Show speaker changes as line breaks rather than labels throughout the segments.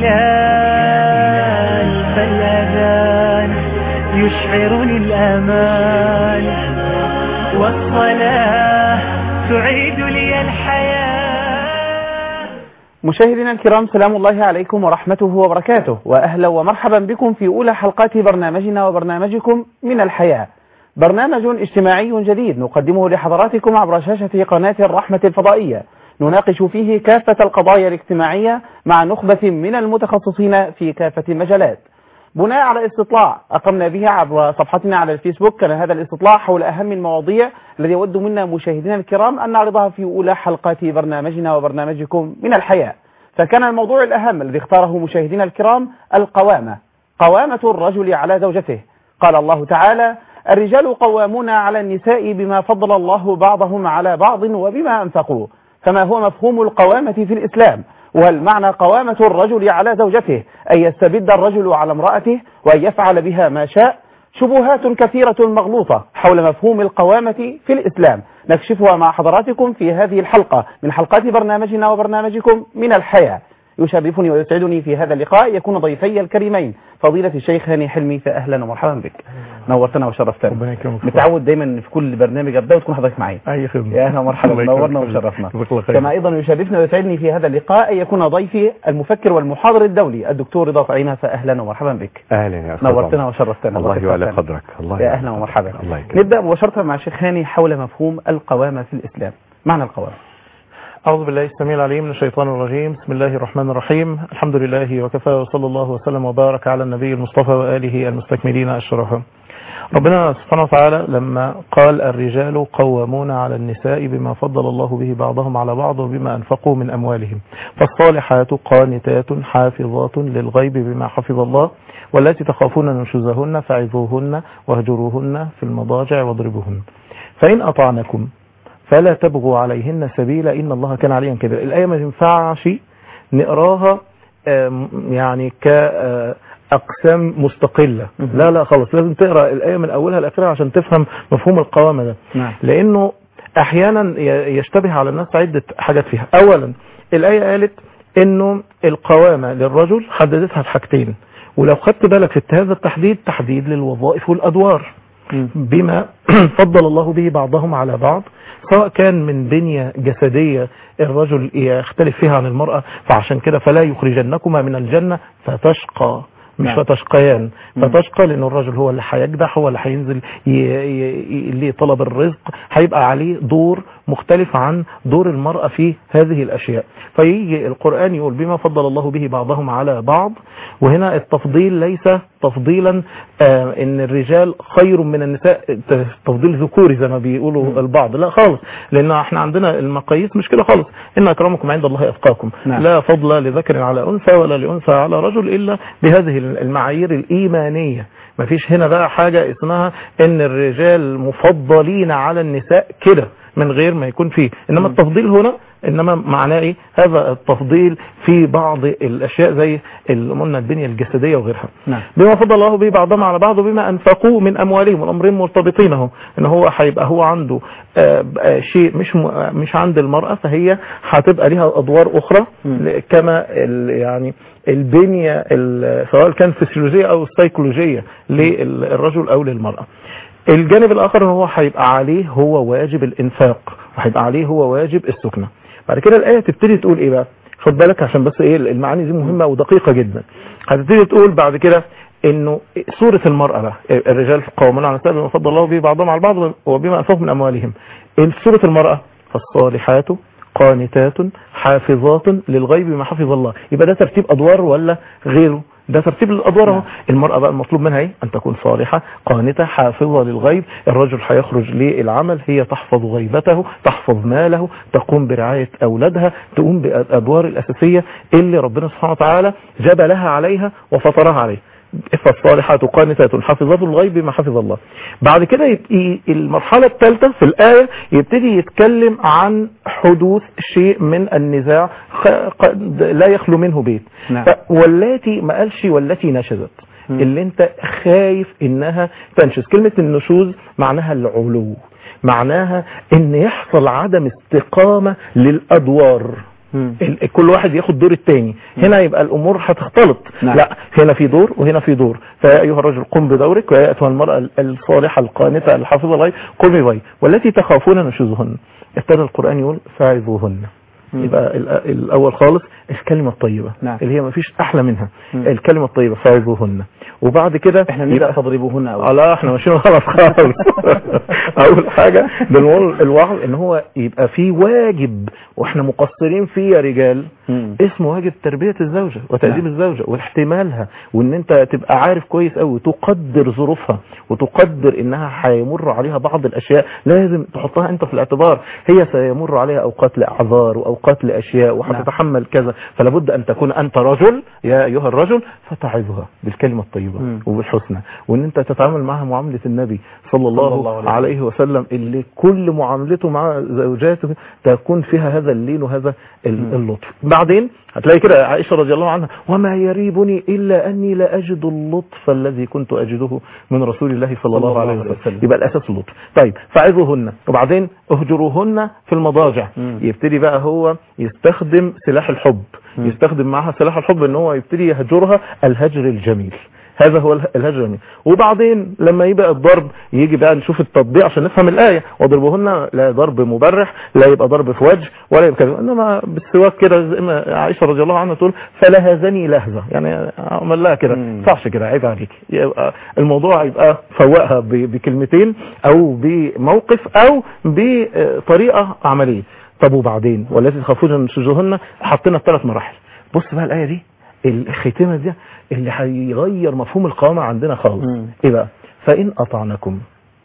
بلال فالأذان يشعرني الأمان والصلاة تعيد لي الحياة
مشاهدينا الكرام سلام الله عليكم ورحمته وبركاته وأهلا ومرحبا بكم في أولى حلقات برنامجنا وبرنامجكم من الحياة برنامج اجتماعي جديد نقدمه لحضراتكم عبر شاشة قناة الرحمة الفضائية نناقش فيه كافة القضايا الاجتماعية مع نخبة من المتخصصين في كافة المجالات بناء على استطلاع أقمنا به عبر صفحتنا على الفيسبوك كان هذا الاستطلاع حول أهم المواضيع الذي يود منا مشاهدينا الكرام أن نعرضها في أولى حلقات برنامجنا وبرنامجكم من الحياة فكان الموضوع الأهم الذي اختاره مشاهدينا الكرام القوامة قوامة الرجل على زوجته قال الله تعالى الرجال قوامون على النساء بما فضل الله بعضهم على بعض وبما أنفقوا فما هو مفهوم القوامة في الإسلام وهل معنى قوامة الرجل على زوجته أن يستبد الرجل على امرأته وأن يفعل بها ما شاء شبهات كثيرة مغلوطة حول مفهوم القوامة في الإسلام نكشفها مع حضراتكم في هذه الحلقة من حلقات برنامجنا وبرنامجكم من الحياة يشرفني ويسعدني في هذا اللقاء يكون ضيفي الكريمين فضيلة الشيخ هاني حلمي فأهلا ومرحبا بك نورتنا وشرفتنا
ربنا يكرمك
متعود دايما في كل برنامج ابدا وتكون حضرتك معي
اي خدمه
يا اهلا ومرحبا
الله يكرمك.
نورنا وشرفنا
جزاك الله خير.
كما ايضا يشرفني ويسعدني في هذا اللقاء ان يكون ضيفي المفكر والمحاضر الدولي الدكتور رضا طعيمه فاهلا ومرحبا بك
اهلا يا استاذ
نورتنا
عمر.
وشرفتنا
الله
وشرفتنا.
يعلى قدرك الله
يا
يعلى
اهلا
قدرك.
ومرحبا
الله يكرمك
نبدا مباشره مع الشيخ هاني حول مفهوم القوامه في الاسلام معنى القوامه
أعوذ بالله السميع العليم من الشيطان الرجيم بسم الله الرحمن الرحيم الحمد لله وكفى وصلى الله وسلم وبارك على النبي المصطفى وآله المستكملين الشرفاء ربنا سبحانه وتعالى لما قال الرجال قوامون على النساء بما فضل الله به بعضهم على بعض وبما أنفقوا من أموالهم فالصالحات قانتات حافظات للغيب بما حفظ الله والتي تخافون نشوزهن فعظوهن واهجروهن في المضاجع واضربوهن فإن أطعنكم فلا تبغوا عليهن سبيلا إن الله كان عليا كبيرا الآية ما ينفعش نقراها آم، يعني كأقسام مستقلة
مهم.
لا لا خلاص لازم تقرأ الآية من أولها لآخرها عشان تفهم مفهوم القوامة ده
نعم
لأنه أحيانا ي- يشتبه على الناس عدة حاجات فيها أولا الآية قالت إنه القوامة للرجل حددتها في حاجتين ولو خدت بالك في هذا التحديد تحديد للوظائف والأدوار بما فضل الله به بعضهم على بعض سواء كان من بنية جسدية الرجل يختلف فيها عن المرأة فعشان كده فلا يخرجنكما من الجنة فتشقى مش
نعم.
فتشقيان
مم.
فتشقى لأن الرجل هو اللي هيجدح هو اللي هينزل ي- ي- ي- لطلب الرزق هيبقى عليه دور مختلف عن دور المرأة في هذه الأشياء فيجي القرآن يقول بما فضل الله به بعضهم على بعض وهنا التفضيل ليس تفضيلا آه ان الرجال خير من النساء ت- تفضيل ذكوري زي ما بيقولوا
مم.
البعض لا خالص لان احنا عندنا المقاييس مش كده خالص ان اكرمكم عند الله اتقاكم
نعم.
لا فضل لذكر على انثى ولا لانثى على رجل الا بهذه المعايير الايمانيه ما فيش هنا بقى حاجة اسمها ان الرجال مفضلين على النساء كده من غير ما يكون فيه انما
مم.
التفضيل هنا انما معناه ايه هذا التفضيل في بعض الاشياء زي اللي قلنا البنية الجسدية وغيرها
نعم
بما فضل الله به بعضهم على بعض وبما انفقوا من اموالهم الامرين مرتبطين اهو ان هو هيبقى هو عنده آه، آه، شيء مش م- آه، مش عند المرأة فهي هتبقى ليها ادوار اخرى
مم.
ل- كما ال- يعني البنية ال- سواء كان فسيولوجية او سيكولوجية للرجل او للمرأة الجانب الاخر ان هو هيبقى عليه هو واجب الانفاق وهيبقى عليه هو واجب السكنة بعد كده الايه تبتدي تقول ايه بقى خد بالك عشان بس ايه المعاني دي مهمة ودقيقة جدا هتبتدي تقول بعد كده انه سورة المرأة بقى الرجال قوامون على النساء بما فضل الله به بعضهم على بعض وبما انفقوا من اموالهم سورة المرأة فالصالحات قانتات حافظات للغيب بما حفظ الله يبقى ده ترتيب ادوار ولا غيره ده ترتيب الادوار اهو
نعم.
المرأة بقى المطلوب منها ايه ان تكون صالحة قانتة حافظة للغيب الرجل هيخرج للعمل هي تحفظ غيبته تحفظ ماله تقوم برعاية اولادها تقوم بالادوار الاساسية اللي ربنا سبحانه وتعالى جبلها عليها وفطرها عليها فالصالحات قانتات حافظات الغيب بما حفظ الله بعد كده يبقى المرحلة الثالثة في الآية يبتدي يتكلم عن حدوث شيء من النزاع خ- قد لا يخلو منه بيت
نعم.
ف- والتي ما قالش والتي نشزت
مم.
اللي انت خايف انها تنشز كلمة النشوز معناها العلو معناها ان يحصل عدم استقامة للادوار
مم.
ال- كل واحد ياخد دور التاني هنا يبقى الامور هتختلط
نعم.
لا هنا في دور وهنا في دور فيا ايها الرجل قم بدورك ويا ايتها المراه ال- الصالحه القانته الحافظه الغيب قومي بي والتي تخافون نشوزهن ابتدى القران يقول فاعظوهن
مم.
يبقى ال- الاول خالص الكلمه الطيبه
نعم.
اللي هي ما فيش احلى منها
مم.
الكلمه الطيبه فاعظوهن وبعد كده
احنا نبدا
يبقى
تضربوهن
اه
اول
لا احنا ماشيين غلط خالص اول حاجه بنقول الوعظ ان هو يبقى في واجب واحنا مقصرين فيه يا رجال
مم.
اسمه واجب تربيه الزوجه وتاديب
نعم.
الزوجه واحتمالها وان انت تبقى عارف كويس قوي تقدر ظروفها وتقدر انها هيمر عليها بعض الاشياء لازم تحطها انت في الاعتبار هي سيمر عليها اوقات لاعذار واوقات لاشياء وهتتحمل كذا فلا بد ان تكون انت رجل يا ايها الرجل فتعظها بالكلمه الطيبه
مم.
وبالحسنى وان انت تتعامل معها معامله النبي صلى الله,
صلى الله عليه
عليه وسلم اللي كل معاملته مع زوجاته تكون فيها هذا اللين وهذا ال-
مم.
اللطف بعدين هتلاقي كده عائشة رضي الله عنها وما يريبني إلا أني لا أجد اللطف الذي كنت أجده من رسول الله صلى الله عليه وسلم يبقى الأساس اللطف طيب فعظوهن وبعدين اهجروهن في المضاجع
مم.
يبتدي بقى هو يستخدم سلاح الحب
مم.
يستخدم معها سلاح الحب ان هو يبتدي يهجرها الهجر الجميل هذا هو اله- الهجر الجميل وبعدين لما يبقى الضرب يجي بقى نشوف التطبيق عشان نفهم الآية واضربوهن لا ضرب مبرح لا يبقى ضرب في وجه ولا يبقى كذا انما بالسواك كده زي ما عائشة رضي الله عنها تقول فلهزني لهزة يعني عمل لها كده
مم.
صحش كده عيب عليك يبقى الموضوع يبقى فوقها ب- بكلمتين او بموقف او بطريقة عملية طب وبعدين والتي تخافون من شجوهن حطينا الثلاث مراحل بص بقى الآية دي الختمة دي اللي هيغير مفهوم القوامة عندنا خالص
مم.
ايه بقى فإن أطعنكم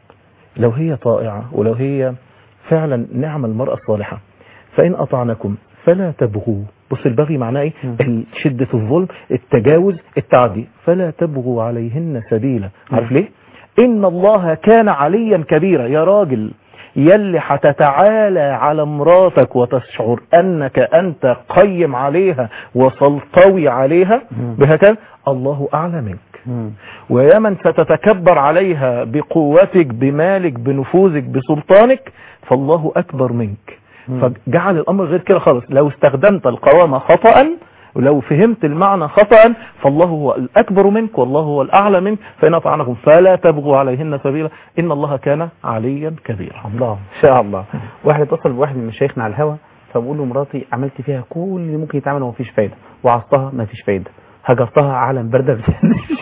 لو هي طائعة ولو هي فعلا نعم المرأة الصالحة فإن أطعنكم فلا تبغوا بص البغي معناه ايه
مم.
شدة الظلم التجاوز التعدي فلا تبغوا عليهن سبيلا عارف ليه إن الله كان عليا كبيرا يا راجل يلي هتتعالى على مراتك وتشعر أنك أنت قيم عليها وسلطوي عليها
مم.
بهكذا الله أعلى منك
مم.
ويا من ستتكبر عليها بقوتك بمالك بنفوذك بسلطانك فالله أكبر منك
مم.
فجعل الأمر غير كده خالص لو استخدمت القوامة خطأ ولو فهمت المعنى خطأ فالله هو الأكبر منك والله هو الأعلى منك فإن أطعنكم فلا تبغوا عليهن سبيلا إن الله كان عليا كبيرا
الله ان شاء الله واحد اتصل بواحد من مشايخنا على الهوا فبقول له مراتي عملت فيها كل اللي ممكن يتعمل ومفيش فايده وعصتها مفيش فايده هجرتها عالم برده بتنزل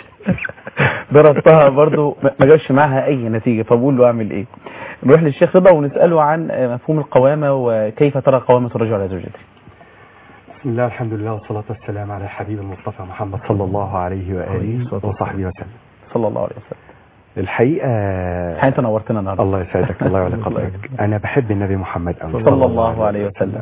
ضربتها برضو ما ما جابش معاها اي نتيجه فبقول له اعمل ايه نروح للشيخ رضا ونساله عن مفهوم القوامه وكيف ترى قوامه الرجل على زوجته
بسم الله الحمد لله والصلاة والسلام على الحبيب المصطفى محمد صلى الله عليه
عليه
وآله
الصلاة
وصحبه وسلم
صلى الله عليه وسلم
الحقيقة
انت نورتنا النهارده
الله يسعدك الله يعلى
الله
قدرك
يكرمك.
أنا بحب النبي محمد أوي
صلى الله عليه وسلم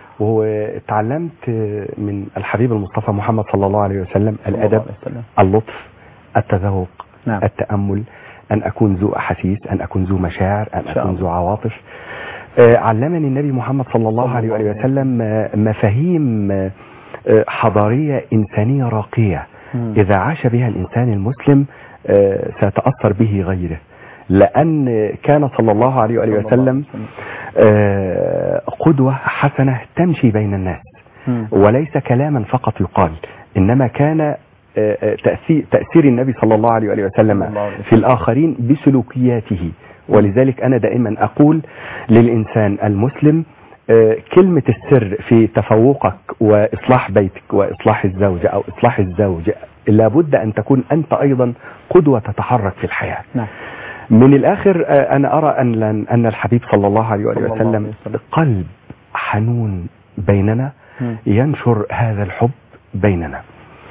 وتعلمت من الحبيب المصطفى محمد صلى الله عليه وسلم
صلى الله
الأدب
عليه وسلم.
اللطف التذوق
نعم
التأمل أن أكون ذو أحاسيس أن أكون ذو مشاعر أن
إن شاء
أكون
الله.
ذو عواطف آه، علمني النبي محمد صلى الله
صلى
عليه
الله
وآله
عليه
وسلم آه، مفاهيم آه، آه، حضارية إنسانية راقية
مم.
إذا عاش بها الإنسان المسلم آه، سيتأثر به غيره لأن كان صلى الله عليه وآله
صلى الله
وسلم
عليه وسلم.
آه، قدوة حسنة تمشي بين الناس
مم.
وليس كلاما فقط يقال إنما كان آه، آه، تأثير, تأثير النبي صلى الله عليه وآله
صلى
وسلم
الله عليه
في الآخرين بسلوكياته ولذلك أنا دائما أقول للإنسان المسلم آه، كلمة السر في تفوقك وإصلاح بيتك وإصلاح الزوجة أو إصلاح الزوج لابد أن تكون أنت أيضا قدوة تتحرك في الحياة
نعم
من الآخر آه، أنا أرى أن أن الحبيب صلى الله عليه
صلى
وآله
الله
وسلم
عليه وسلم.
قلب حنون بيننا
مم.
ينشر هذا الحب بيننا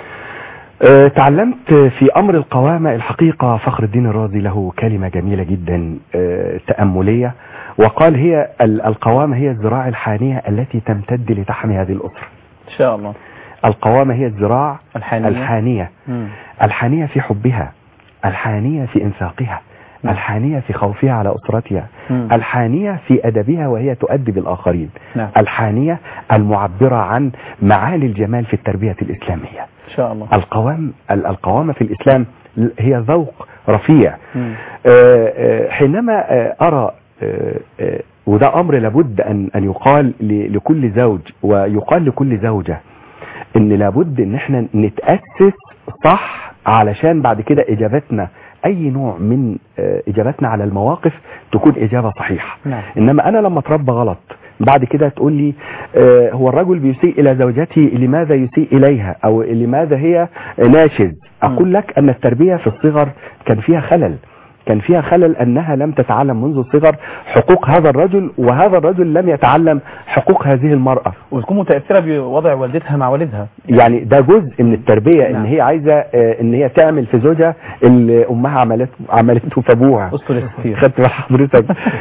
آه، تعلمت في أمر القوامة الحقيقة فخر الدين الرازي له كلمة جميلة جدا آه، تأملية وقال هي ال- القوامة هي الذراع الحانية التي تمتد لتحمي هذه الأسرة
ان شاء الله
القوامة هي الذراع
الحانية.
الحانية
مم.
الحانية في حبها الحانية في إنفاقها
نعم.
الحانية في خوفها على أسرتها
مم.
الحانية في أدبها وهي تؤدب الآخرين
نعم
الحانية المعبرة عن معالي الجمال في التربية الإسلامية
ان شاء الله
القوام ال- القوامة في الإسلام هي ذوق رفيع
مم.
آه، آه، حينما آه، أرى آه، آه، وده امر لابد ان ان يقال ل- لكل زوج ويقال لكل زوجه ان لابد ان احنا نتاسس صح علشان بعد كده اجابتنا اي نوع من آه، اجابتنا على المواقف تكون اجابه صحيحه
نعم.
انما انا لما اتربى غلط بعد كده تقول لي آه، هو الرجل بيسيء الى زوجته لماذا يسيء اليها او لماذا هي ناشز اقول لك ان التربيه في الصغر كان فيها خلل كان فيها خلل انها لم تتعلم منذ الصغر حقوق هذا الرجل وهذا الرجل لم يتعلم حقوق هذه المراه
وتكون متاثره بوضع والدتها مع والدها
يعني ده جزء من التربيه
نعم.
ان هي عايزه آه، ان هي تعمل في زوجها اللي امها عملته عملته في ابوها
اسطر الستير
خدت بال حضرتك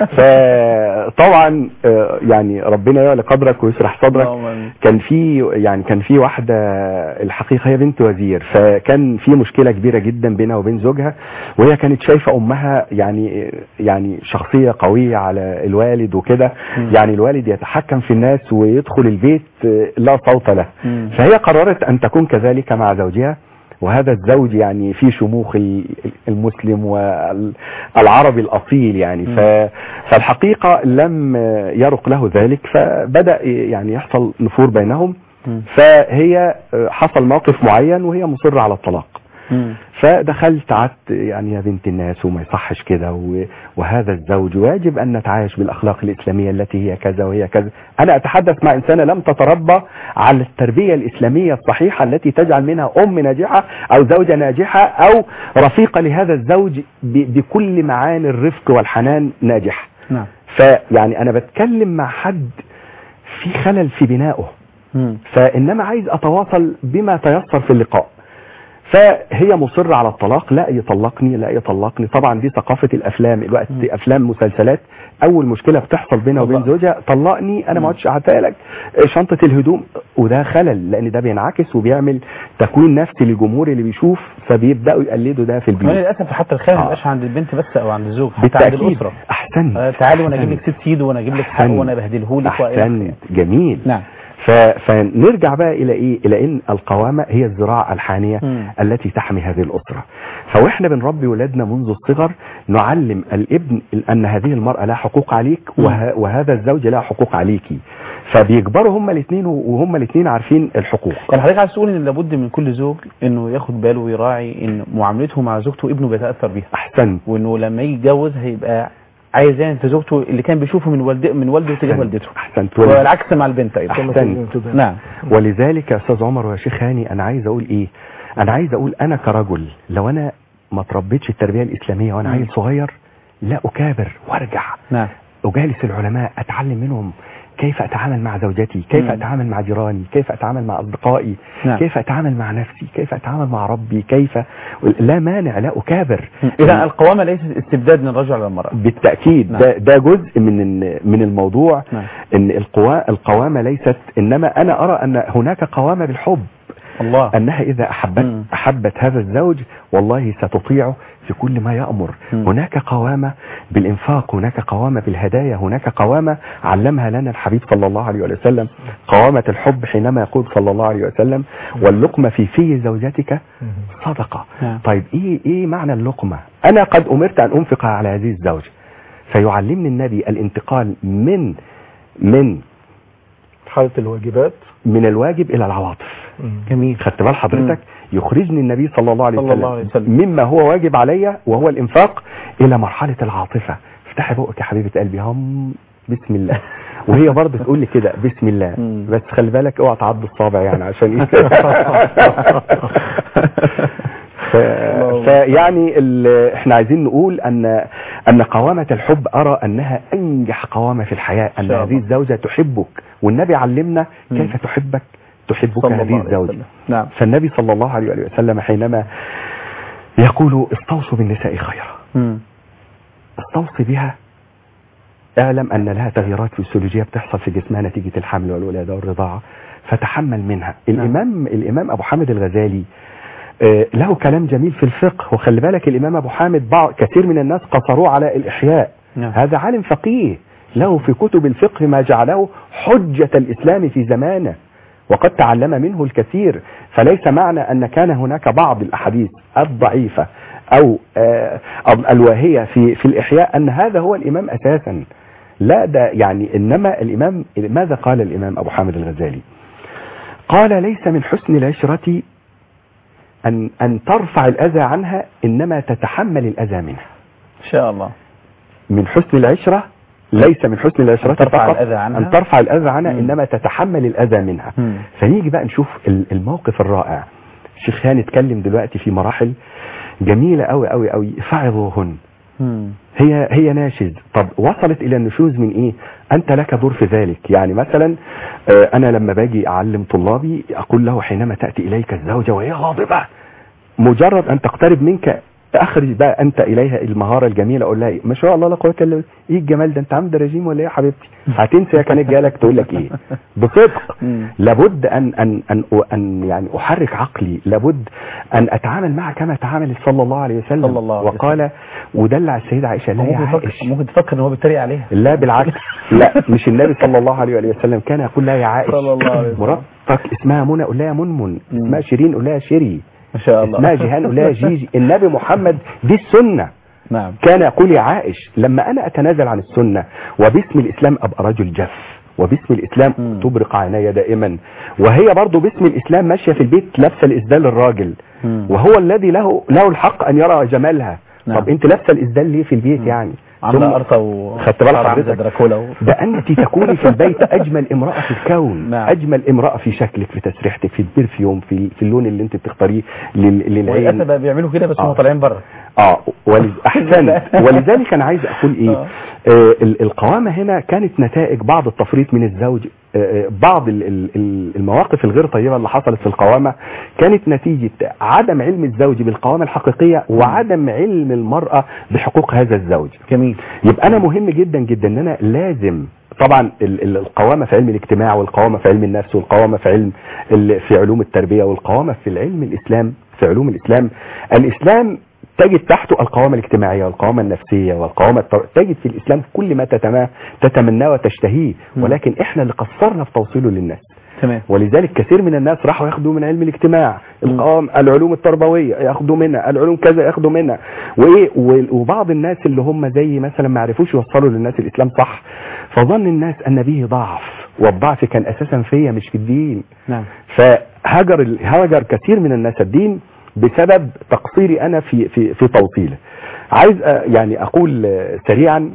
فطبعا آه، يعني ربنا يعلى قدرك ويشرح صدرك
اللهم آمين.
كان في يعني كان في واحده الحقيقه هي بنت وزير فكان في مشكله كبيره جدا بينها وبين زوجها وهي كانت شايفه امها يعني يعني شخصيه قويه على الوالد وكده
مم.
يعني الوالد يتحكم في الناس ويدخل البيت آه، لا صوت له
مم.
فهي قررت ان تكون كذلك مع زوجها وهذا الزوج يعني في شموخ ال- المسلم والعربي الاصيل يعني
مم.
ف- فالحقيقه لم يرق له ذلك فبدا يعني يحصل نفور بينهم
مم.
فهي حصل موقف معين وهي مصره على الطلاق
مم.
فدخلت قعدت يعني يا بنت الناس وما يصحش كده و- وهذا الزوج واجب ان نتعايش بالاخلاق الاسلاميه التي هي كذا وهي كذا انا اتحدث مع انسانه لم تتربى على التربيه الاسلاميه الصحيحه التي تجعل منها ام ناجحه او زوجه ناجحه او رفيقه لهذا الزوج ب- بكل معاني الرفق والحنان ناجحه
نعم
فيعني انا بتكلم مع حد في خلل في بنائه
مم.
فانما عايز اتواصل بما تيسر في اللقاء فهي مصرة على الطلاق لا يطلقني لا يطلقني طبعا دي ثقافة الافلام الوقت
مم.
افلام مسلسلات اول مشكلة بتحصل بينها وبين
طلق.
زوجها طلقني انا
مم.
ما عدتش هعتها لك شنطة الهدوم وده خلل لان ده بينعكس وبيعمل تكوين نفسي للجمهور اللي بيشوف فبيبداوا يقلدوا ده في
كمان
البيت
للاسف حتى الخير ما
آه.
يبقاش عند البنت بس او عند الزوج حتى عند
بالتأكيد
الاسره
احسنت
آه، تعالي وانا اجيب لك ست ايد وانا اجيب لك حق
أحسنت.
وانا ابهدله لك
احسنت جميل
نعم
ف... فنرجع بقى الى ايه الى ان القوامه هي الزراعه الحانيه
مم.
التي تحمي هذه الاسره فواحنا بنربي ولادنا منذ الصغر نعلم الابن ان هذه المراه لها حقوق عليك
مم.
وه... وهذا الزوج له حقوق عليكي فبيكبروا هما الاثنين وهما الاثنين عارفين الحقوق
كان حضرتك عايز تقول ان لابد من كل زوج انه ياخد باله ويراعي ان معاملته مع زوجته ابنه بيتاثر بيها
احسنت
وانه لما يجي يتجوز هيبقى عايز يعني في زوجته اللي كان بيشوفه من والد من والده تجاه والدته
احسنت ول...
والعكس مع البنت ايضا
أحسنت.
نعم
ولذلك يا استاذ عمر ويا شيخ هاني انا عايز اقول ايه انا عايز اقول انا كرجل لو انا ما تربيتش التربيه الاسلاميه وانا
مم.
عيل صغير لا اكابر وارجع
نعم
اجالس العلماء اتعلم منهم كيف اتعامل مع زوجتي كيف
مم.
اتعامل مع جيراني كيف اتعامل مع اصدقائي
نعم.
كيف اتعامل مع نفسي كيف اتعامل مع ربي كيف لا مانع لا اكابر
اذا القوامه ليست استبداد من الرجل على المراه
بالتاكيد
نعم.
ده ده جزء من من الموضوع
نعم.
ان القوا القوامه ليست انما انا ارى ان هناك قوامه بالحب
الله
انها اذا احبت
مم.
احبت هذا الزوج والله ستطيعه في كل ما يامر
مم.
هناك قوامه بالانفاق هناك قوامه بالهدايا هناك قوامه علمها لنا الحبيب صلى الله عليه وسلم قوامه الحب حينما يقول صلى الله عليه وسلم واللقمه في في زوجتك صدقه
نعم.
طيب ايه ايه معنى اللقمه انا قد امرت ان انفق على هذه الزوجه فيعلمني النبي الانتقال من من
حالة الواجبات
من الواجب الى العواطف
جميل
خدت بال حضرتك يخرجني النبي صلى الله عليه
صلى
وسلم,
الله عليه وسلم.
مما هو واجب علي وهو الانفاق الى مرحله العاطفه افتحي بقك يا حبيبه قلبي هم بسم الله وهي برضه تقول لي كده بسم الله
مم.
بس خلي بالك اوعى تعض الصابع يعني عشان ايه ف... فيعني ال... احنا عايزين نقول ان ان قوامه الحب ارى انها انجح قوامه في الحياه ان
شاء
هذه
الله.
الزوجه تحبك والنبي علمنا
مم.
كيف تحبك تحبك
صلى الله
هذه
عليه
الزوجه
وسلم. نعم
فالنبي صلى الله عليه وآله وسلم حينما يقول استوصوا بالنساء خيرا
مم.
استوصي بها اعلم ان لها تغييرات فسيولوجيه بتحصل في جسمها نتيجه الحمل والولاده والرضاعه فتحمل منها الامام الامام ابو حامد الغزالي آه، له كلام جميل في الفقه وخلي بالك الامام ابو حامد بعض كثير من الناس قصروه على الاحياء
نعم.
هذا عالم فقيه له في كتب الفقه ما جعله حجه الاسلام في زمانه وقد تعلم منه الكثير فليس معنى ان كان هناك بعض الاحاديث الضعيفه او آه، الواهيه في في الاحياء ان هذا هو الامام اساسا لا ده يعني انما الامام ماذا قال الامام ابو حامد الغزالي قال ليس من حسن العشرة ان ان ترفع الاذى عنها انما تتحمل الاذى منها
ان شاء الله
من حسن العشرة ليس من حسن العشرة
أن ترفع
فقط
الأذى عنها.
أن ترفع الأذى عنها
مم.
إنما تتحمل الأذى منها
مم.
فنيجي بقى نشوف ال- الموقف الرائع الشيخ هاني اتكلم دلوقتي في مراحل جميلة قوي قوي قوي فعظوهن
مم.
هي هي ناشز طب وصلت الى النشوز من ايه انت لك دور في ذلك يعني مثلا آه، انا لما باجي اعلم طلابي اقول له حينما تاتي اليك الزوجه وهي غاضبه مجرد ان تقترب منك اخرج بقى انت اليها المهاره الجميله اقول لها إيه؟ ما شاء الله لا قوه الا بالله ايه الجمال ده انت عامل رجيم ولا ايه يا حبيبتي هتنسى يا كانت جالك تقول لك ايه بصدق
مم.
لابد ان ان ان ان يعني احرك عقلي لابد ان اتعامل معها كما تعامل صلى الله عليه وسلم
صلى الله عليه
وقال ودلع السيده عائشه لا يا
ممكن
عائش
تفكر ممكن تفكر ان هو بيتريق عليها
لا بالعكس لا مش النبي صلى الله عليه وآله وسلم كان يقول لها يا عائش
صلى الله عليه وسلم.
مراتك اسمها منى قول لها منمن اسمها شيرين قول لها شيري
ما شاء الله
اسمها جيهان قول لها جيجي النبي محمد دي السنه
نعم
كان يقول يا عائش لما انا اتنازل عن السنه وباسم الاسلام ابقى رجل جف وباسم الاسلام
مم.
تبرق عيني دائما وهي برضو باسم الاسلام ماشيه في البيت لابسه الاسدال للراجل
مم.
وهو الذي له له الحق ان يرى جمالها
نعم.
طب انت لابسه الاسدال ليه في البيت يعني
عامله
ثم-
قرطه و
خدت بالك
عاملة
حضرتك؟
دراكولا و...
ده انت تكوني في البيت اجمل امراه في الكون
نعم.
اجمل امراه في شكلك في تسريحتك في البرفيوم في في اللون اللي انت بتختاريه لل-
وللاسف
للعين
بقى بيعملوا كده بس هم
آه.
طالعين بره
اه ولز... احسن ولذلك انا عايز اقول ايه
آه.
آه ال- القوامه هنا كانت نتائج بعض التفريط من الزوج آه، آه، بعض ال- ال- ال- المواقف الغير طيبه اللي حصلت في القوامه كانت نتيجه عدم علم الزوج بالقوامه الحقيقيه وعدم علم المراه بحقوق هذا الزوج
جميل
يبقى انا مهم جدا جدا ان انا لازم طبعا ال- ال- القوامه في علم الاجتماع والقوامه في علم النفس والقوامه في علم ال- في علوم التربيه والقوامه في العلم الاسلام في علوم الاسلام الاسلام تجد تحته القوامة الاجتماعية والقوامة النفسية والقوامة التر... تجد في الإسلام كل ما تتما... تتمناه وتشتهيه
م.
ولكن إحنا اللي قصرنا في توصيله للناس
تمام
ولذلك كثير من الناس راحوا ياخدوا من علم الاجتماع
م.
القوام العلوم التربويه ياخدوا منها العلوم كذا ياخدوا منها وايه و- وبعض الناس اللي هم زي مثلا ما عرفوش يوصلوا للناس الاسلام صح فظن الناس ان به ضعف والضعف كان اساسا فيا مش في الدين
نعم
فهجر ال- هجر كثير من الناس الدين بسبب تقصيري انا في في في توصيله عايز آه، يعني اقول آه، سريعا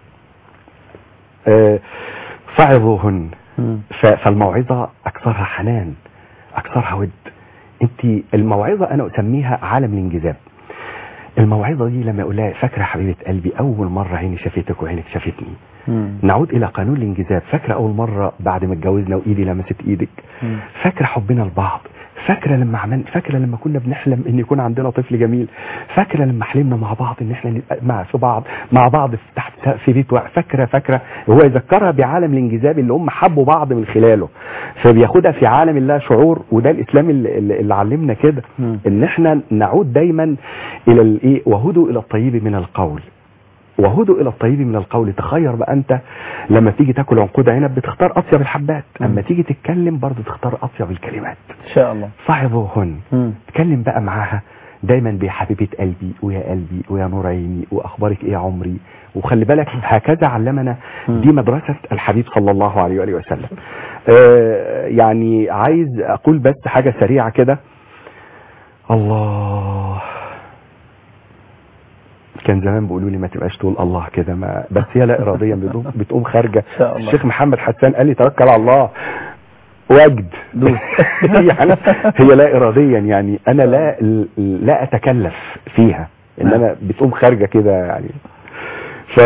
آه، فعظوهن
مم.
ف- فالموعظة أكثرها حنان أكثرها ود أنت الموعظة أنا أسميها عالم الانجذاب الموعظة دي لما أقول لها فاكرة حبيبة قلبي أول مرة عيني شافتك وعينك شافتني
مم.
نعود إلى قانون الانجذاب فاكرة أول مرة بعد ما اتجوزنا وإيدي لمست إيدك
مم.
فاكرة حبنا لبعض فاكرة لما عمل فاكرة لما كنا بنحلم ان يكون عندنا طفل جميل فاكرة لما حلمنا مع بعض ان احنا نبقى مع في بعض مع بعض في تحت سقف في بيت واحد فاكرة فاكرة هو يذكرها بعالم الانجذاب اللي هم حبوا بعض من خلاله فبياخدها في عالم الله شعور وده الاسلام اللي, اللي اللي علمنا كده
مم.
ان احنا نعود دايما الى الايه وهدوا الى الطيب من القول وهدوا الى الطيب من القول تخير بقى انت لما تيجي تاكل عنقود عنب بتختار اطيب الحبات
مم.
اما تيجي تتكلم برضه تختار اطيب الكلمات
ان شاء الله
صعبوهن
مم.
اتكلم بقى معاها دايما بحبيبة قلبي ويا قلبي ويا نور عيني واخبارك ايه يا عمري وخلي بالك هكذا علمنا
مم.
دي مدرسة الحبيب صلى الله عليه وآله وسلم آه يعني عايز اقول بس حاجة سريعة كده الله كان زمان بيقولوا لي ما تبقاش تقول الله كده ما بس هي لا اراديا بتقوم بتقوم خارجه
إن شاء الله.
الشيخ محمد حسان قال لي توكل على الله وجد
دوس.
يعني هي لا اراديا يعني انا لا لا اتكلف فيها انما بتقوم خارجه كده يعني ف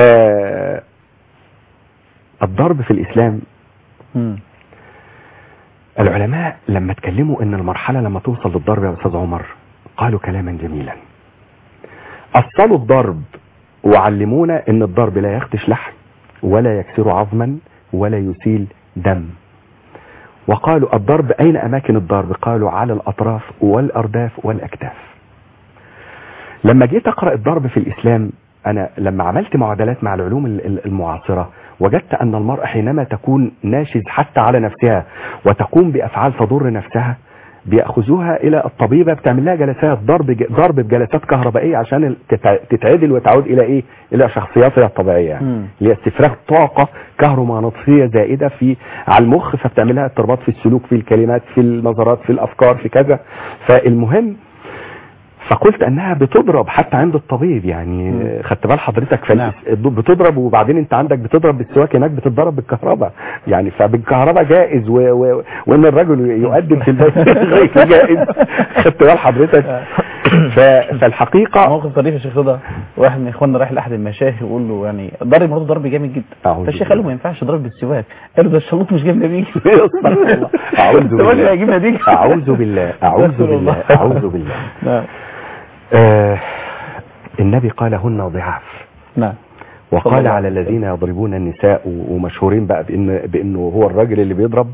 الضرب في الاسلام
مم.
العلماء لما اتكلموا ان المرحله لما توصل للضرب يا استاذ عمر قالوا كلاما جميلا اصلوا الضرب وعلمونا ان الضرب لا يخدش لحم ولا يكسر عظما ولا يسيل دم وقالوا الضرب اين اماكن الضرب قالوا على الاطراف والارداف والاكتاف لما جيت اقرا الضرب في الاسلام انا لما عملت معادلات مع العلوم ال- ال- المعاصره وجدت ان المراه حينما تكون ناشز حتى على نفسها وتقوم بافعال تضر نفسها بياخذوها الى الطبيبه بتعمل لها جلسات ضرب ج- ضرب بجلسات كهربائيه عشان ال- تتع- تتعدل وتعود الى ايه الى شخصياتها الطبيعيه يعني
مم.
اللي هي استفراغ طاقه كهرومغناطيسيه زائده في على المخ فبتعمل لها اضطرابات في السلوك في الكلمات في النظرات في الافكار في كذا فالمهم فقلت انها بتضرب حتى عند الطبيب يعني
مم.
خدت بال حضرتك
نعم.
فال- بتضرب وبعدين انت عندك بتضرب بالسواك هناك بتتضرب بالكهرباء يعني فبالكهرباء جائز و... و... وان الرجل يؤدب في البيت غير جائز خدت بال حضرتك ف... فالحقيقه
موقف طريف يا شيخ رضا واحد من اخواننا رايح لاحد المشايخ يقول له يعني ضرب برضه ضرب جامد جدا
أعوذ
فالشيخ قال له
بالله.
ما ينفعش ضرب بالسواك قال له ده الشلوط مش جايب نتيجه
استغفر الله. اعوذ
السواك
بالله
هيجيب نتيجه
اعوذ بالله اعوذ
استغفر
بالله
الله.
اعوذ بالله
نعم
آه النبي قال هن ضعاف
نعم صلى
وقال
الله
على
عليه
الذين يضربون النساء و- ومشهورين بقى بان بانه هو الراجل اللي بيضرب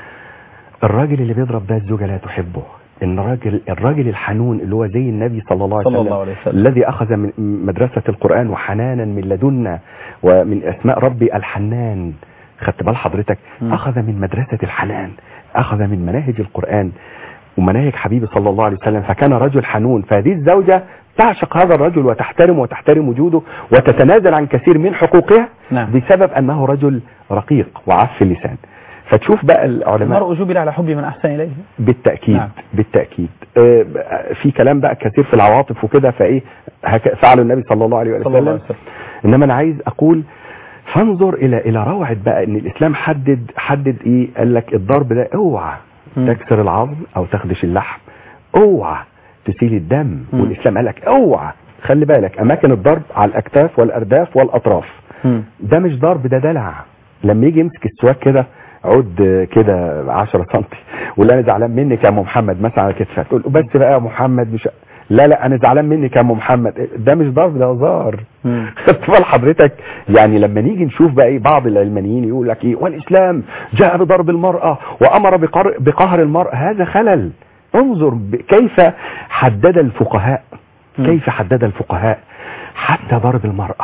الراجل اللي بيضرب ده الزوجه لا تحبه ان الراجل الراجل الحنون اللي هو زي النبي صلى الله عليه
صلى
وسلم,
الله عليه وسلم.
الذي اخذ من مدرسه القران وحنانا من لدنا ومن اسماء ربي الحنان خدت بال حضرتك
مم.
اخذ من مدرسه الحنان اخذ من مناهج القران ومناهج حبيبي صلى الله عليه وسلم فكان رجل حنون فهذه الزوجة تعشق هذا الرجل وتحترم وتحترم وجوده وتتنازل عن كثير من حقوقها
نعم.
بسبب أنه رجل رقيق وعف اللسان فتشوف بقى العلماء
المرء جبل على حب من احسن اليه
بالتأكيد
نعم.
بالتأكيد آه، في كلام بقى كثير في العواطف وكده فإيه هك- فعله النبي صلى الله عليه
صلى الله عليه
وسلم
وسلم
انما انا عايز اقول فانظر الى الى روعه بقى ان الاسلام حدد حدد ايه قال لك الضرب ده اوعى
مم.
تكسر العظم او تخدش اللحم اوعى تسيل الدم
مم.
والاسلام قال لك اوعى خلي بالك اماكن الضرب على الاكتاف والارداف والاطراف
مم.
ده مش ضرب ده دلع لما يجي يمسك السواك كده عود كده 10 سم ولا انا زعلان منك يا ام محمد مثلا على كتفك تقول له بس بقى يا محمد مش لا لا انا زعلان منك يا ام محمد ده مش ضرب ده هزار
مم.
خدت بال حضرتك يعني لما نيجي نشوف بقى ايه بعض العلمانيين يقول لك ايه والاسلام جاء بضرب المراه وامر بقر- بقهر المراه هذا خلل انظر ب- كيف حدد الفقهاء
مم.
كيف حدد الفقهاء حتى ضرب المراه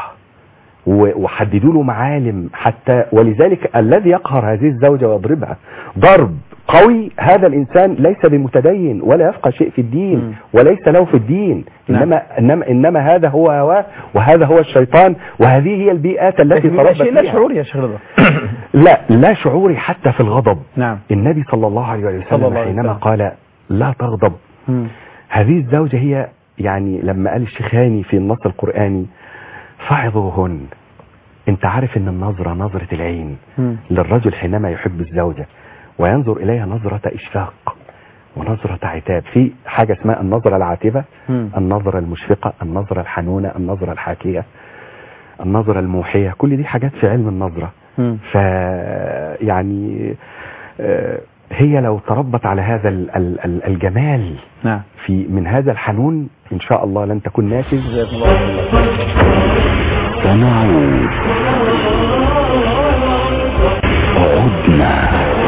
و- وحددوا له معالم حتى ولذلك الذي يقهر هذه الزوجة ويضربها ضرب قوي هذا الإنسان ليس بمتدين ولا يفقه شيء في
مم.
الدين وليس له في الدين
نعم.
إنما, إنما, إنما هذا هو هواه وهذا هو الشيطان وهذه هي البيئات التي
لكن بيبقى
تربى
شيء لا
فيها
شعوري يا شيخ رضا
لا لا شعوري حتى في الغضب
نعم
النبي صلى الله عليه
صلى
وسلم
الله عليه
حينما
وسلم.
قال لا تغضب
مم.
هذه الزوجة هي يعني لما قال الشيخاني في النص القرآني فعظوهن انت عارف ان النظرة نظرة العين
مم.
للرجل حينما يحب الزوجة وينظر إليها نظرة إشفاق ونظرة عتاب في حاجة اسمها النظرة العاتبة
مم.
النظرة المشفقة النظرة الحنونة النظرة الحاكية النظرة الموحية كل دي حاجات في علم النظرة
مم.
ف يعني آه، هي لو تربت على هذا ال- ال- ال- الجمال
نعم
في من هذا الحنون ان شاء الله لن تكون نافذ
جزاكم الله خيرا.
سنعود عدنا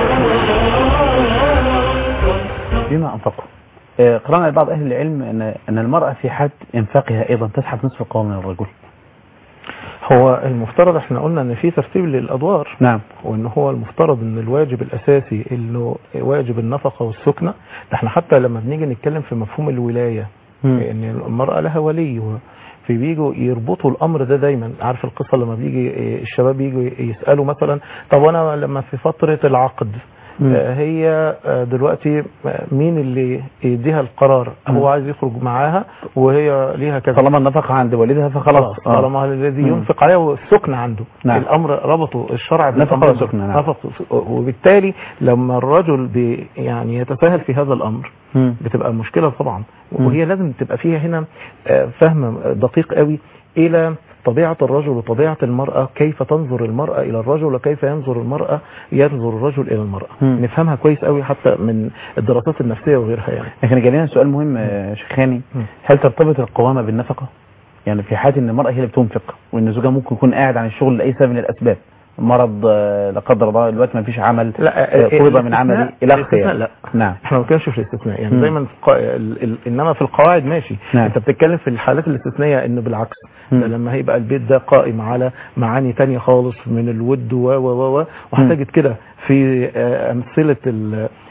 بما أنفقوا آه، قرأنا لبعض أهل العلم أن أن المرأة في حد إنفاقها أيضا تسحب نصف القوام من الرجل
هو المفترض احنا قلنا ان في ترتيب للادوار
نعم
وان هو المفترض ان الواجب الاساسي انه واجب النفقه والسكنه ده احنا حتى لما بنيجي نتكلم في مفهوم الولايه
مم.
ان المراه لها ولي و- في بيجوا يربطوا الامر ده دايما عارف القصه لما بيجي إيه، الشباب يجوا يسالوا مثلا طب وانا لما في فتره العقد
مم.
آه، هي آه، دلوقتي آه، مين اللي يديها القرار
مم.
هو عايز يخرج معاها وهي ليها كذا
طالما النفقة عند والدها فخلاص
خلاص طالما الذي
مم.
ينفق عليها والسكن عنده
نعم.
الامر ربطوا الشرع
نفقة
بالأمر ده.
وسكن، نعم.
نفقة وس- وبالتالي لما الرجل بي يعني يتساهل في هذا الامر
مم.
بتبقى مشكله طبعا
مم.
وهي لازم تبقى فيها هنا آه، فهم دقيق قوي الى طبيعة الرجل وطبيعة المرأة كيف تنظر المرأة إلى الرجل وكيف ينظر المرأة ينظر الرجل إلى المرأة
مم.
نفهمها كويس قوي حتى من الدراسات النفسية وغيرها يعني
لكن جالنا سؤال مهم آه، شيخاني
مم.
هل ترتبط القوامة بالنفقة؟ يعني في حالة ان المرأة هي اللي بتنفق وان زوجها ممكن يكون قاعد عن الشغل لأي سبب من الأسباب مرض آه، لا قدر الله دلوقتي ما فيش عمل
لا
آه، فرض من عملي
الاستثناء-
إلى آخره
الاستثناء
يعني.
لا
نعم
احنا ما بنتكلمش في الاستثناء يعني
مم.
دايما في القا... ال... ال... انما في القواعد ماشي
نعم.
انت بتتكلم في الحالات الاستثنائيه انه بالعكس
مم.
ده لما هيبقى البيت ده قائم على معاني تانية خالص من الود و و و و وهتجد كده في آه، امثله ال...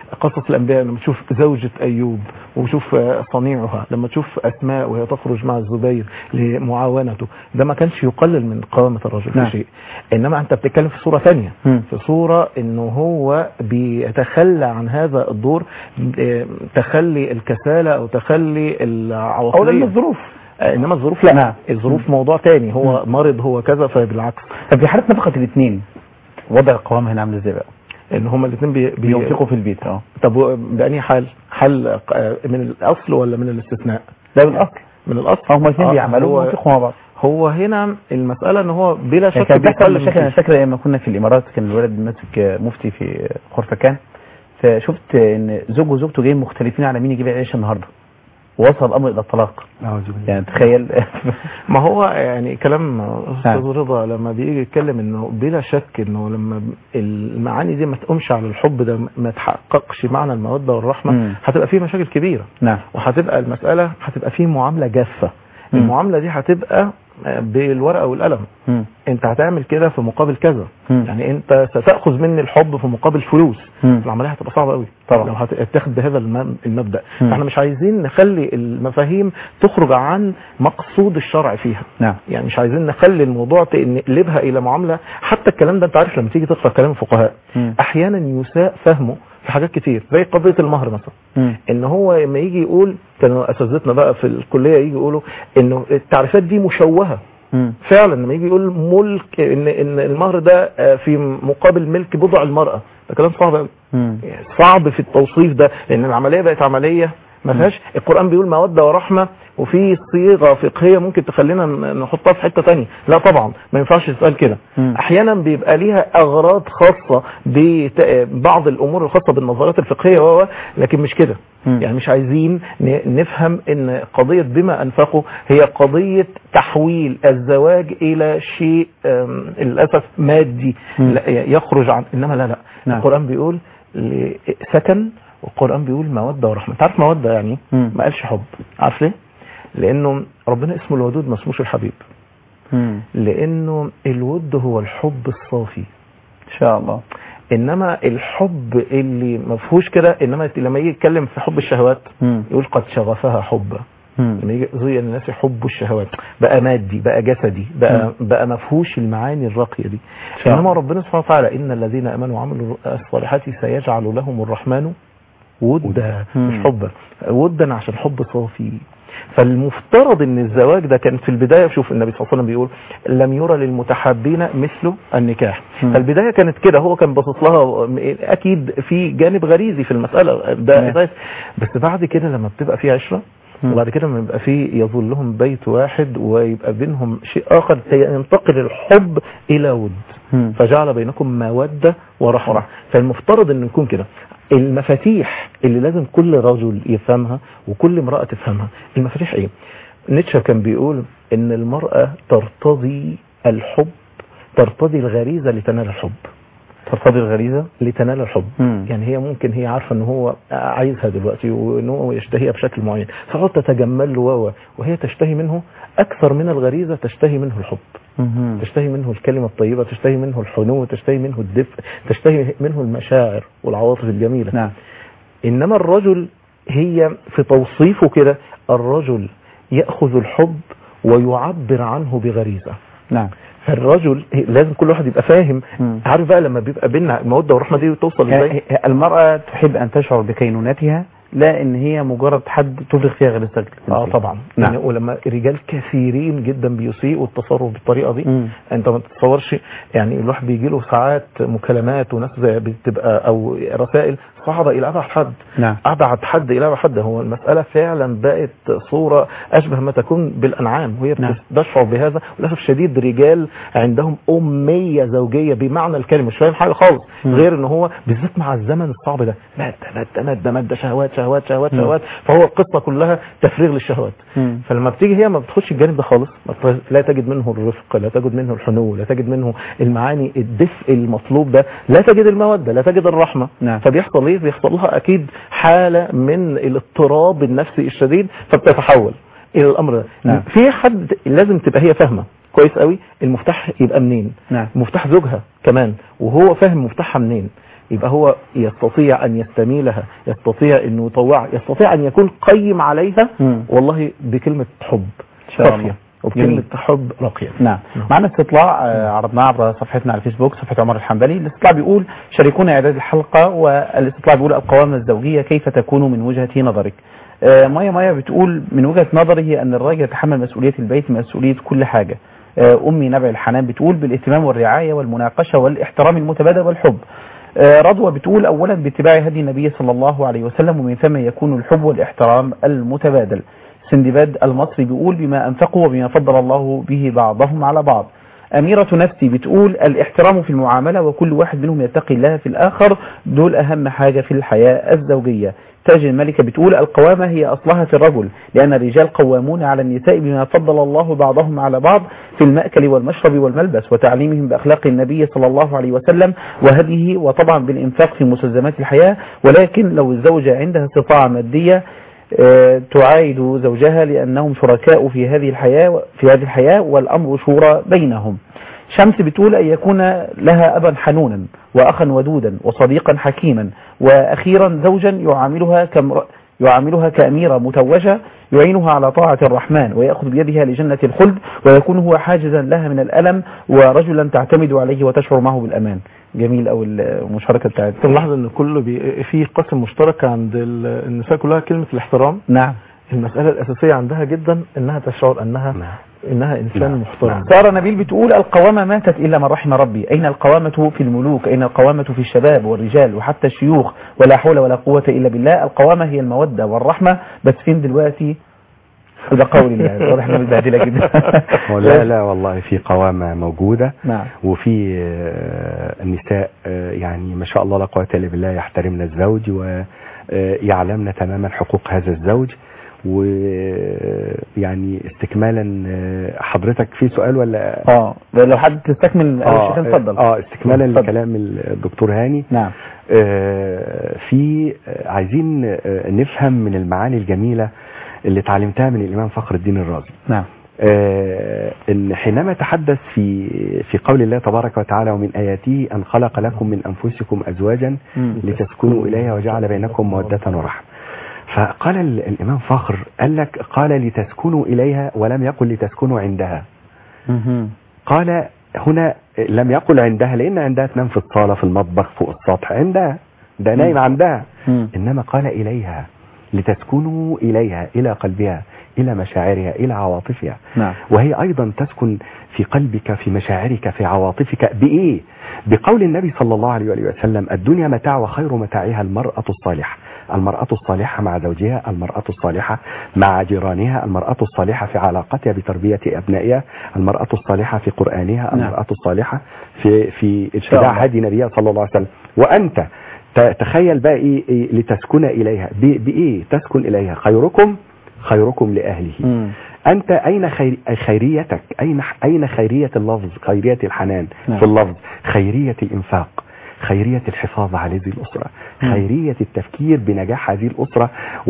قصص الانبياء لما تشوف زوجة ايوب وشوف آه، صنيعها لما تشوف اسماء وهي تخرج مع الزبير لمعاونته ده ما كانش يقلل من قوامة الرجل
نعم.
في شيء انما انت بتتكلم في صورة ثانيه
مم.
في صورة انه هو بيتخلى عن هذا الدور آه، تخلي الكسالة او تخلي
او لان
العواطفية
الظروف
آه، انما الظروف لا
نعم.
الظروف موضوع تاني هو مرض هو كذا فبالعكس
طب في حالة نفقة الاثنين وضع القوام هنا عامل ازاي بقى؟
ان هما الاثنين بي... بي...
بينفقوا في البيت اه
طب و- بأنهي حال حل آه، من الاصل ولا من الاستثناء
ده بالاصل
من الاصل
هم الاثنين
آه،
بيعملوا
هو,
وينفقوا مع بعض
هو هنا المسألة ان هو بلا
يعني
شك
كان بيحصل
بيقلل من
مشاكل انا
كده.
فاكر لما كنا في الامارات كان الولد ماسك مفتي في خرفكان فشفت ان زوجه وزوجته جايين مختلفين على مين يجيب العيش النهارده وصل الامر الى الطلاق
أعوذ بالله.
يعني تخيل
ما هو يعني كلام استاذ رضا لما بيجي يتكلم انه بلا شك انه لما المعاني دي ما تقومش على الحب ده ما تحققش معنى المودة والرحمة
مم.
هتبقى فيه مشاكل كبيرة
نعم
وهتبقى المسألة هتبقى فيه معاملة جافة
مم.
المعاملة دي هتبقى آه، بالورقة والقلم
مم.
انت هتعمل كده في مقابل كذا
مم.
يعني انت ستاخذ مني الحب في مقابل فلوس
مم.
العمليه هتبقى صعبه قوي
طبعا.
لو هتاخد بهذا الم- المبدا
مم.
فاحنا مش عايزين نخلي المفاهيم تخرج عن مقصود الشرع فيها
نعم
يعني مش عايزين نخلي الموضوع ت- نقلبها الى معامله حتى الكلام ده انت عارف لما تيجي تقرا كلام الفقهاء
مم.
احيانا يساء فهمه في حاجات كتير زي قضيه المهر مثلا
مم.
ان هو لما يجي يقول كانوا اساتذتنا بقى في الكليه يجي يقولوا انه التعريفات دي مشوهه
مم.
فعلا لما يجي يقول ملك ان ان المهر ده آه، في مقابل ملك بضع المراه ده كلام صعب قوي
مم.
صعب في التوصيف ده لان العمليه بقت عمليه ما فيهاش القران بيقول موده ورحمه وفي صيغه فقهيه ممكن تخلينا ن- نحطها في حته تانية لا طبعا ما ينفعش تسال كده
مم.
احيانا بيبقى ليها اغراض خاصه ببعض الامور الخاصه بالنظريات الفقهيه و و- لكن مش كده
مم.
يعني مش عايزين ن- نفهم ان قضيه بما انفقوا هي قضيه تحويل الزواج الى شيء آم، للاسف مادي
مم.
لا- يخرج عن انما لا لا
نعم.
القران بيقول ل- سكن والقران بيقول موده ورحمه انت عارف موده يعني إيه؟
مم.
ما قالش حب عارف ليه لانه ربنا اسمه الودود ما اسموش الحبيب
مم.
لانه الود هو الحب الصافي
ان شاء الله
انما الحب اللي ما فيهوش كده انما لما يجي يتكلم في حب الشهوات
مم.
يقول قد شغفها حبا
مم.
لما يجي زي الناس حب الشهوات بقى مادي بقى جسدي بقى بقى ما فيهوش المعاني الراقيه دي
شاء
انما
الله.
ربنا سبحانه وتعالى ان الذين امنوا وعملوا الصالحات سيجعل لهم الرحمن ودا
مم.
مش حبا ودا عشان حب صافي فالمفترض ان الزواج ده كان في البدايه شوف النبي صلى الله عليه وسلم بيقول لم يرى للمتحابين مثل النكاح
مم.
فالبدايه كانت كده هو كان باصص لها اكيد في جانب غريزي في المساله ده
تمام.
أساس. بس بعد كده لما بتبقى في عشره
مم.
وبعد كده لما يبقى في يظلهم بيت واحد ويبقى بينهم شيء اخر ينتقل الحب الى ود
مم.
فجعل بينكم مودة ورحمة فالمفترض ان يكون كده المفاتيح اللي لازم كل رجل يفهمها وكل امرأة تفهمها المفاتيح ايه نيتشه كان بيقول ان المرأة ترتضي الحب ترتضي الغريزة لتنال الحب
ترتضي الغريزه
لتنال الحب
مم.
يعني هي ممكن هي عارفه ان هو عايزها دلوقتي وان هو يشتهيها بشكل معين فتقعد تتجمل له و- وهي تشتهي منه اكثر من الغريزه تشتهي منه الحب
مم.
تشتهي منه الكلمة الطيبة تشتهي منه الحنو تشتهي منه الدفء تشتهي منه المشاعر والعواطف الجميلة
نعم
إنما الرجل هي في توصيفه كده الرجل يأخذ الحب ويعبر عنه بغريزة
نعم
فالرجل لازم كل واحد يبقى فاهم
مم.
عارف بقى لما بيبقى بينا المودة والرحمة دي توصل ازاي
يعني المرأة تحب أن تشعر بكينونتها لا إن هي مجرد حد تفرغ فيها غريزتك
اه طبعا
نعم.
يعني ولما رجال كثيرين جدا بيسيئوا التصرف بالطريقه دي
مم.
انت ما تتصورش يعني الواحد بيجي له ساعات مكالمات وناس زي بتبقى او رسائل صعبه الى ابعد حد
نعم
ابعد حد الى ابعد حد هو المساله فعلا بقت صوره اشبه ما تكون بالانعام وهي
نعم.
بتشعر بهذا وللاسف الشديد رجال عندهم اميه زوجيه بمعنى الكلمه مش فاهم حاجه خالص
مم.
غير ان هو بالذات مع الزمن الصعب ده ماده ماده ماده ماده شهوات شهوات شهوات
مم.
شهوات فهو القصه كلها تفريغ للشهوات
مم.
فلما بتيجي هي ما بتخش الجانب ده خالص ما بت- لا تجد منه الرفق لا تجد منه الحنو لا تجد منه المعاني الدفء المطلوب ده لا تجد المودة لا تجد الرحمة
نعم.
فبيحصل ايه بيحصل لها اكيد حالة من الاضطراب النفسي الشديد فبتتحول الى الامر ده
نعم.
في حد لازم تبقى هي فاهمة كويس قوي المفتاح يبقى منين
نعم
مفتاح زوجها كمان وهو فاهم مفتاحها منين يبقى هو يستطيع ان يستميلها يستطيع انه يطوعها يستطيع ان يكون قيم عليها
مم.
والله بكلمة حب
شاء الله.
صافية وبكلمة حب راقية
نعم
نعم.
معنا استطلاع آه، عرضناه عبر صفحتنا على الفيسبوك صفحة عمر الحنبلي الاستطلاع بيقول شاركونا إعداد الحلقة والاستطلاع بيقول القوامة الزوجية كيف تكون من وجهة نظرك آه، مايا مايا بتقول من وجهة نظري أن الراجل يتحمل مسؤولية البيت مسؤولية كل حاجة آه، أمي نبع الحنان بتقول بالاهتمام والرعاية والمناقشة والاحترام المتبادل والحب آه، رضوى بتقول أولا باتباع هدي النبي صلى الله عليه وسلم ومن ثم يكون الحب والاحترام المتبادل سندباد المصري بيقول بما أنفقوا وبما فضل الله به بعضهم على بعض أميرة نفسي بتقول الاحترام في المعاملة وكل واحد منهم يتقي الله في الآخر دول أهم حاجة في الحياة الزوجية تاج الملكة بتقول القوامة هي أصلها في الرجل لأن الرجال قوامون على النساء بما فضل الله بعضهم على بعض في المأكل والمشرب والملبس وتعليمهم بأخلاق النبي صلى الله عليه وسلم وهديه وطبعا بالإنفاق في مستلزمات الحياة ولكن لو الزوجة عندها استطاعة مادية آه، تعايد زوجها لأنهم شركاء في هذه الحياة في هذه الحياة والأمر شورى بينهم شمس بتقول أن يكون لها أبا حنونا وأخا ودودا وصديقا حكيما وأخيرا زوجا يعاملها كمر... يعاملها كأميرة متوجة يعينها على طاعة الرحمن ويأخذ بيدها لجنة الخلد ويكون هو حاجزا لها من الألم ورجلا تعتمد عليه وتشعر معه بالأمان جميل أو المشاركة بتاعت
تلاحظ ان كله بي... في قسم مشترك عند ال- النساء كلها كلمة الاحترام
نعم
المسألة الأساسية عندها جدا انها تشعر انها
نعم.
انها انسان
نعم.
محترم
نعم.
سارة نبيل بتقول القوامة ماتت إلا من رحم ربي أين القوامة في الملوك أين القوامة في الشباب والرجال وحتى الشيوخ ولا حول ولا قوة إلا بالله القوامة هي المودة والرحمة بس فين دلوقتي ده قول الله واضح انها متبهدله جدا
لا لا والله في قوامة موجودة
نعم
وفي آه، النساء آه، يعني ما شاء الله لا قوة إلا بالله يحترمن الزوج ويعلمن تماما حقوق هذا الزوج ويعني استكمالا آه، حضرتك في سؤال ولا
اه لو حد تستكمل
اه
الشيخ اتفضل
اه استكمالا
اتفضل.
لكلام الدكتور هاني
نعم
آه، في آه، عايزين آه، نفهم من المعاني الجميلة اللي اتعلمتها من الإمام فخر الدين الرازي
نعم
آه، ان حينما تحدث في في قول الله تبارك وتعالى ومن اياته ان خلق لكم من انفسكم ازواجا
مم.
لتسكنوا اليها وجعل بينكم موده ورحمه فقال ال- الامام فخر قال لك قال لتسكنوا اليها ولم يقل لتسكنوا عندها
مهم.
قال هنا لم يقل عندها لان عندها تنام في الصاله في المطبخ فوق السطح عندها ده نايم
مم.
عندها
مم.
انما قال اليها لتسكنوا اليها الى قلبها الى مشاعرها الى عواطفها
نعم
وهي أيضا تسكن في قلبك في مشاعرك في عواطفك بإيه بقول النبي صلى الله عليه وآله وسلم الدنيا متاع وخير متاعها المرأة الصالحة المرأة الصالحة مع زوجها المرأة الصالحة مع جيرانها المرأة الصالحة في علاقتها بتربية أبنائها المرأة الصالحة في قرآنها
نعم.
المرأة الصالحة في في
شاء
اتباع
الله.
هدي نبيها صلى الله عليه وسلم وأنت ت- تخيل بقى إيه, إيه لتسكن إليها ب- بإيه تسكن إليها خيركم خيركم لأهله
مم.
أنت أين خير خيريتك أين أين خيرية اللفظ خيرية الحنان
نعم.
في اللفظ خيرية الإنفاق خيرية الحفاظ على هذه الأسرة
مم.
خيرية التفكير بنجاح هذه الأسرة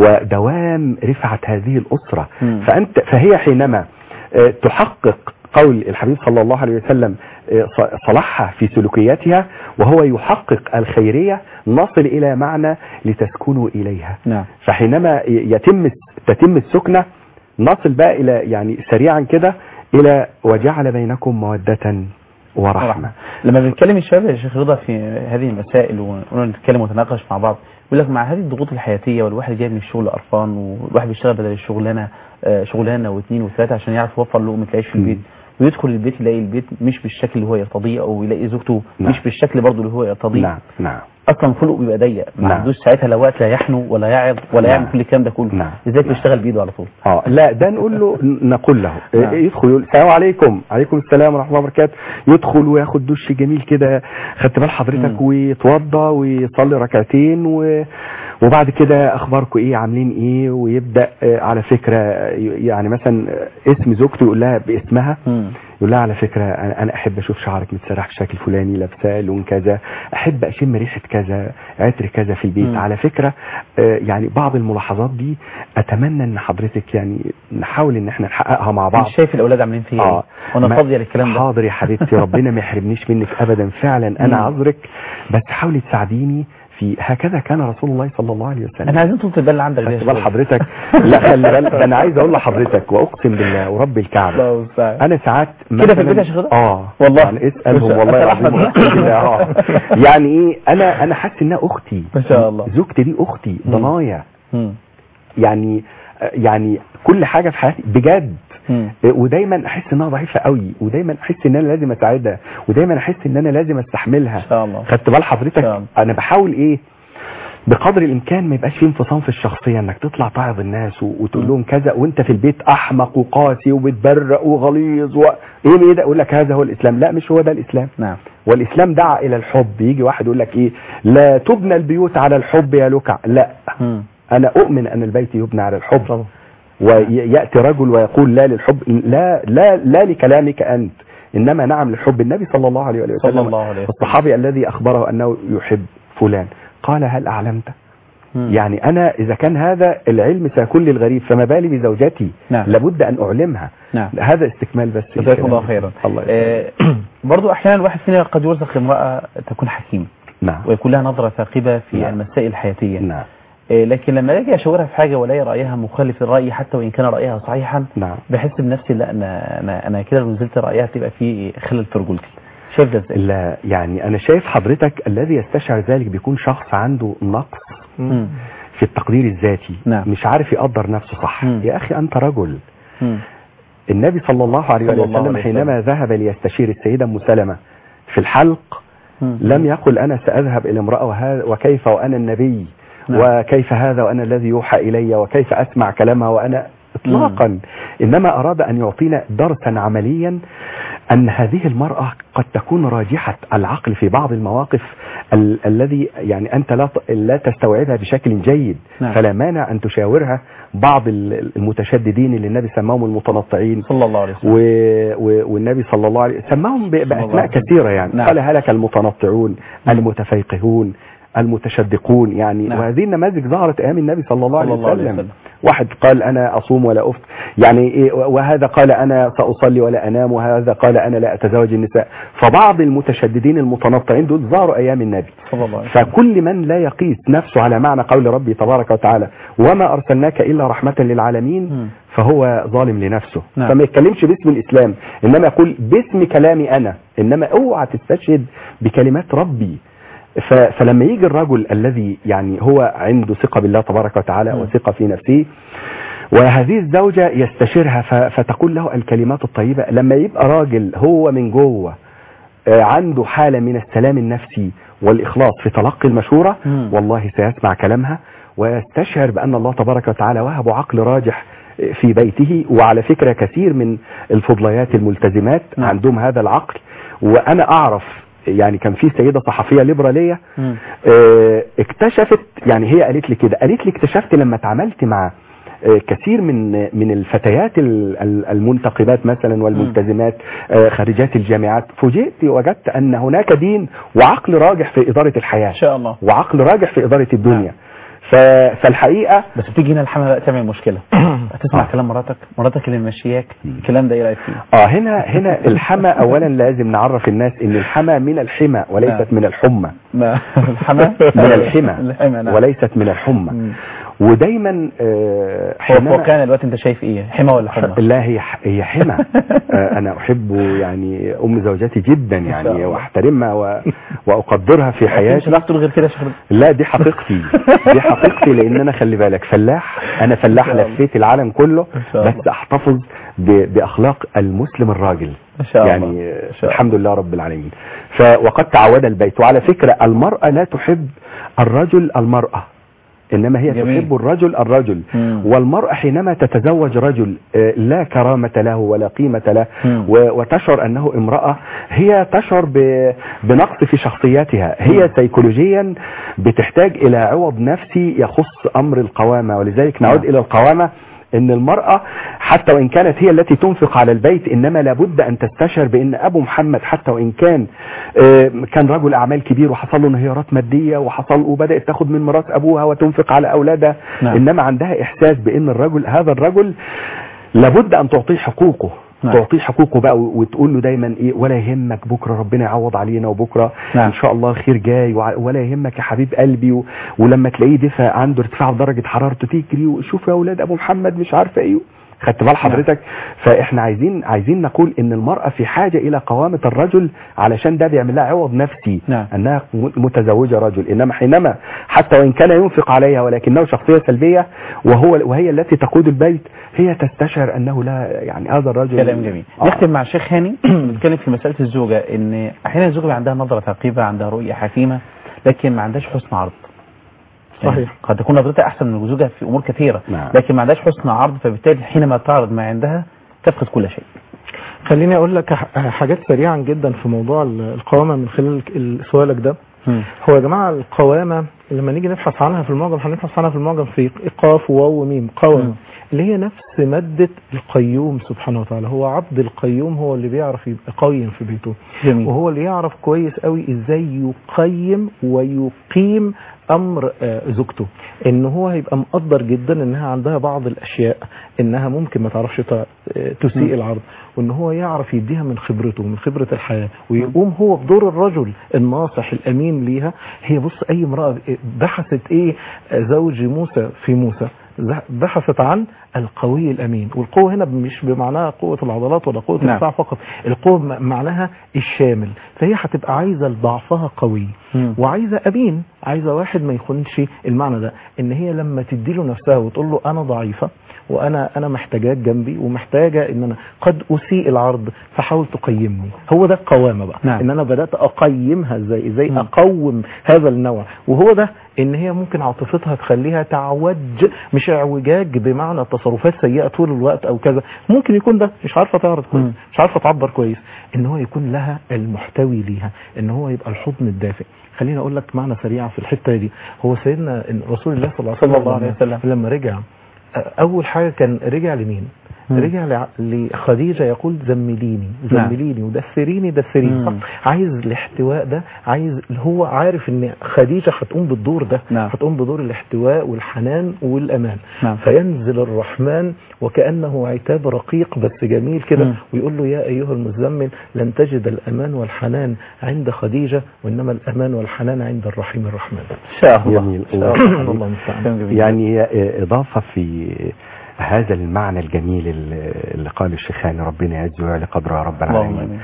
ودوام رفعة هذه الأسرة
مم.
فأنت فهي حينما آه، تحقق قول الحبيب صلى الله عليه وسلم آه، ص- صلاحها في سلوكياتها وهو يحقق الخيرية نصل إلى معنى لتسكنوا إليها
نعم
فحينما يتم تتم السكنة نصل بقى إلى يعني سريعا كده إلى وجعل بينكم مودة ورحمة
لما بنتكلم الشباب يا شيخ رضا في هذه المسائل ونقول نتكلم ونتناقش مع بعض يقول لك مع هذه الضغوط الحياتيه والواحد جاي من الشغل قرفان والواحد بيشتغل بدل الشغلانه آه، شغلانه واثنين وثلاثه عشان يعرف يوفر لقمه العيش في البيت ويدخل البيت يلاقي البيت مش بالشكل اللي هو يرتضيه او يلاقي زوجته
نعم.
مش بالشكل برضه اللي هو يرتضيه
نعم نعم
اصلا خلقه بيبقى ضيق ما
نعم.
عندوش ساعتها لا وقت لا يحنو ولا يعظ ولا
نعم.
يعمل كل الكلام ده كله
نعم.
ازاي
نعم.
بيشتغل بايده على طول
اه لا ده نقول له نقول له
نعم.
إيه، يدخل يقول السلام عليكم عليكم السلام ورحمه الله وبركاته يدخل وياخد دش جميل كده خدت بال حضرتك
مم.
ويتوضى ويصلي ركعتين و... وبعد كده اخباركم ايه عاملين ايه ويبدا آه، على فكره آه، يعني مثلا آه، اسم زوجته يقول لها باسمها
مم.
يقول لها على فكره انا أنا احب اشوف شعرك متسرح بالشكل الفلاني لابسه لون كذا احب اشم ريحه كذا عطر كذا في البيت
مم.
على فكره آه، يعني بعض الملاحظات دي اتمنى ان حضرتك يعني نحاول ان احنا نحققها مع بعض
مش شايف الاولاد عاملين فيه
اه
ايه وانا
ما-
فاضيه للكلام ده
حاضر يا حبيبتي ربنا ما يحرمنيش منك ابدا فعلا انا
مم.
عذرك بس حاولي تساعديني في هكذا كان رسول الله صلى الله عليه وسلم
احنا عايزين طولة البال اللي عندك دي يا
خدت بال
شباب.
حضرتك لا خلي بالك ده انا عايز اقول لحضرتك واقسم بالله ورب الكعبه
الله المستعان.
انا ساعات
كده في
مثلاً-
البيت يا شيخ رضا؟
اه
والله.
يعني اسالهم
ما شاء-
والله
أسأل
العظيم
أحمد.
وأقسم بالله اه يعني ايه انا انا حاسس انها اختي
ما شاء الله.
زوجتي دي اختي
مم.
ضنايا
مم.
يعني يعني كل حاجه في حياتي بجد
مم.
ودايما احس انها ضعيفه قوي ودايما احس ان انا لازم اساعدها ودايما احس ان انا لازم استحملها
ان شاء الله
خدت بال حضرتك
شاء الله.
انا بحاول ايه بقدر الامكان ما يبقاش فيه انفصام في الشخصيه انك تطلع تعظ الناس و- وتقول لهم كذا وانت في البيت احمق وقاسي وبتبرق وغليظ و... ايه ايه ده اقول لك هذا هو الاسلام لا مش هو ده الاسلام
نعم
والاسلام دعا الى الحب يجي واحد يقول لك ايه لا تبنى البيوت على الحب يا لكع لا
مم.
انا اؤمن ان البيت يبنى على الحب
طبعا.
وياتي رجل ويقول لا للحب لا لا لا لكلامك انت انما نعم للحب النبي صلى الله عليه وسلم
صلى الله عليه وسلم.
الصحابي الذي اخبره انه يحب فلان قال هل اعلمت
مم.
يعني انا اذا كان هذا العلم سيكون للغريب فما بالي بزوجتي
نعم.
لابد ان اعلمها
نعم
هذا استكمال بس
جزاكم
للكلام.
الله خيرا
الله يسلمك.
آه، برضو احيانا الواحد فينا قد يرزق امراه تكون حكيمه
نعم
ويكون لها نظره ثاقبه في
نعم.
المسائل الحياتيه
نعم
آه، لكن لما اجي اشاورها في حاجه والاقي رايها مخالف للراي حتى وان كان رايها صحيحا
نعم
بحس بنفسي لا انا انا انا كده لو نزلت رايها تبقى في خلل في رجولتي شايف ده ازاي؟
لا يعني انا شايف حضرتك الذي يستشعر ذلك بيكون شخص عنده نقص
مم.
في التقدير الذاتي
نعم.
مش عارف يقدر نفسه صح
مم.
يا اخي انت رجل
مم.
النبي صلى الله عليه
صلى الله
وسلم
عليه
حينما ذهب ليستشير السيدة أم سلمة في الحلق
مم.
لم يقل أنا سأذهب إلى امرأة وهذا وكيف وأنا النبي
نعم.
وكيف هذا وأنا الذي يوحى إلي وكيف أسمع كلامها وأنا إطلاقا إنما أراد أن يعطينا درسا عمليا أن هذه المرأة قد تكون راجحة العقل في بعض المواقف ال الذي يعني أنت لا ت- لا تستوعبها بشكل جيد
نعم.
فلا مانع أن تشاورها بعض ال- المتشددين اللي النبي سماهم المتنطعين
صلى الله عليه
و...
وسلم
و... والنبي صلى الله عليه وسلم سماهم ب...
الله
بأسماء
عليه وسلم.
كثيرة يعني
نعم.
قال هلك المتنطعون المتفيقهون المتشدقون يعني
نعم.
وهذه النماذج ظهرت ايام النبي صلى الله,
صلى
عليه,
الله عليه
وسلم.
وسلم.
واحد قال انا اصوم ولا افطر يعني إيه وهذا قال انا ساصلي ولا انام وهذا قال انا لا اتزوج النساء فبعض المتشددين المتنطعين دول ظهروا ايام النبي
صلى الله عليه وسلم
فكل من لا يقيس نفسه على معنى قول ربي تبارك وتعالى وما ارسلناك الا رحمه للعالمين
مم.
فهو ظالم لنفسه
نعم.
فما يتكلمش باسم الاسلام انما يقول باسم كلامي انا انما اوعى تستشهد بكلمات ربي ف... فلما يجي الرجل الذي يعني هو عنده ثقه بالله تبارك وتعالى
مم.
وثقه في نفسه وهذه الزوجة يستشيرها ف... فتقول له الكلمات الطيبة لما يبقى راجل هو من جوه آه، عنده حالة من السلام النفسي والإخلاص في تلقي المشورة
مم.
والله سيسمع كلامها ويستشعر بأن الله تبارك وتعالى وهبه عقل راجح في بيته وعلى فكرة كثير من الفضليات الملتزمات
نعم.
عندهم هذا العقل وأنا أعرف يعني كان في سيدة صحفية ليبرالية
مم.
آه، اكتشفت يعني هي قالت لي كده قالت لي اكتشفت لما اتعاملت مع آه، كثير من من الفتيات ال- ال- المنتقبات مثلا والملتزمات آه، خارجات الجامعات فوجئت وجدت ان هناك دين وعقل راجح في اداره الحياه
ان شاء الله
وعقل راجح في اداره الدنيا ف- فالحقيقه
بس بتيجي هنا الحما بقى تعمل مشكله هتسمع
آه.
كلام مراتك مراتك اللي ماشياك الكلام ده ايه رايك فيه
اه هنا هنا الحمى اولا لازم نعرف الناس ان الحمى من الحمى وليست
نعم.
من الحمى
ما الحما
من الحمى
الحما نعم
وليست من الحمى
مم.
ودايما آه،
هو
حينما-
فوقان الوقت انت شايف ايه حما ولا حمى
لا هي هي حمى آه، انا احب يعني ام زوجتي جدا
شاء
يعني
الله.
واحترمها و... واقدرها في
مش
حياتي
راح تقول غير كده يا شيخ
لا دي حقيقتي دي حقيقتي لان انا خلي بالك فلاح انا فلاح
إن شاء الله.
لفيت العالم كله
إن شاء
بس
الله.
احتفظ ب... باخلاق المسلم الراجل
ما شاء الله
يعني
ما شاء الله.
الحمد لله رب العالمين ف... وقد تعود البيت وعلى فكرة المرأة لا تحب الرجل المرأة انما هي
جميل.
تحب الرجل الرجل
مم.
والمرأة حينما تتزوج رجل آه، لا كرامة له ولا قيمة له
مم.
و- وتشعر انه امرأة هي تشعر ب- بنقص في شخصيتها هي سيكولوجيا بتحتاج الى عوض نفسي يخص امر القوامة ولذلك نعود
نعم.
الى القوامة ان المرأة حتى وان كانت هي التي تنفق على البيت انما لابد ان تستشعر بان ابو محمد حتى وان كان آه، كان رجل اعمال كبير وحصل له انهيارات مادية وحصل وبدأت تاخد من ميراث ابوها وتنفق على اولادها
نعم.
انما عندها احساس بان الرجل هذا الرجل لابد ان تعطيه حقوقه
نعم.
تعطيه حقوقه بقى وتقول له دايما ايه ولا يهمك بكره ربنا يعوض علينا وبكره
نعم.
ان شاء الله الخير جاي وع- ولا يهمك يا حبيب قلبي و... ولما تلاقيه دفع عنده ارتفاع في درجه حرارته تجري وشوف يا اولاد ابو محمد مش عارفه ايه خدت بال حضرتك فاحنا عايزين عايزين نقول ان المراه في حاجه الى قوامه الرجل علشان ده بيعمل لها عوض نفسي
نعم.
انها م- متزوجه رجل انما حينما حتى وان كان ينفق عليها ولكنه شخصيه سلبيه وهو وهي التي تقود البيت هي تستشعر انه لا يعني هذا الرجل
كلام جميل
آه.
نختم مع الشيخ هاني نتكلم في مسألة الزوجة ان احيانا الزوجة بيبقى عندها نظرة ثقيفة عندها رؤية حكيمة لكن ما عندهاش حسن عرض يعني
صحيح.
قد تكون نظرتها احسن من الزوجة في امور كثيرة
نعم.
لكن ما عندهاش حسن عرض فبالتالي حينما تعرض ما عندها تفقد كل شيء
خليني اقول لك ح- حاجات سريعا جدا في موضوع ال- القوامة من خلال ال- سؤالك ده هو يا جماعة القوامة لما نيجي نبحث عنها في المعجم هنبحث عنها في المعجم في قاف وواو وميم
مم.
قوام اللي هي نفس مادة القيوم سبحانه وتعالى هو عبد القيوم هو اللي بيعرف يبقى قيم في بيته
جميل
وهو اللي يعرف كويس قوي ازاي يقيم ويقيم امر آه، زوجته ان هو هيبقى مقدر جدا انها عندها بعض الاشياء انها ممكن ما تعرفش ت- آه،
مم.
تسيء العرض وان هو يعرف يديها من خبرته من خبرة الحياة ويقوم هو بدور الرجل الناصح الامين ليها هي بص اي امرأة بحثت ايه آه، زوج موسى في موسى بحثت عن القوي الامين والقوه هنا مش بمعناها قوه العضلات ولا قوه
نعم.
الدفاع فقط القوه م- معناها الشامل فهي هتبقى عايزه ضعفها قوي
مم.
وعايزه امين عايزه واحد ما يخونش المعنى ده ان هي لما تديله نفسها وتقول له انا ضعيفه وانا انا محتاجاك جنبي ومحتاجه ان انا قد اسيء العرض فحاول تقيمني هو ده القوامه بقى
نعم.
ان انا بدات اقيمها ازاي ازاي
مم.
اقوم هذا النوع وهو ده ان هي ممكن عاطفتها تخليها تعوج مش اعوجاج بمعنى تصرفات سيئه طول الوقت او كذا ممكن يكون ده مش عارفه تعرض كويس
مم.
مش عارفه تعبر كويس ان هو يكون لها المحتوي ليها ان هو يبقى الحضن الدافئ خليني اقول لك معنى سريع في الحته دي هو سيدنا إن رسول الله صلى الله عليه وسلم,
صلى الله عليه وسلم.
لما رجع اول حاجه كان رجع لمين
مم.
رجع لع- لخديجة يقول زمليني
نعم.
زمليني ودثريني دثريني
مم.
طب عايز الاحتواء ده عايز هو عارف ان خديجة هتقوم بالدور ده
نعم.
هتقوم بدور الاحتواء والحنان والامان
نعم.
فينزل الرحمن وكأنه عتاب رقيق بس جميل كده
مم.
ويقول له يا أيها المزمل لن تجد الأمان والحنان عند خديجة وإنما الأمان والحنان عند الرحيم الرحمن
ان شاء الله
جميل.
إن شاء الله.
الله المستعان
كلام جميل.
يعني هي إضافة في هذا المعنى الجميل اللي اللي قال الشيخان ربنا يعز ويعلي قدره يا رب
اللهم
العالمين
امين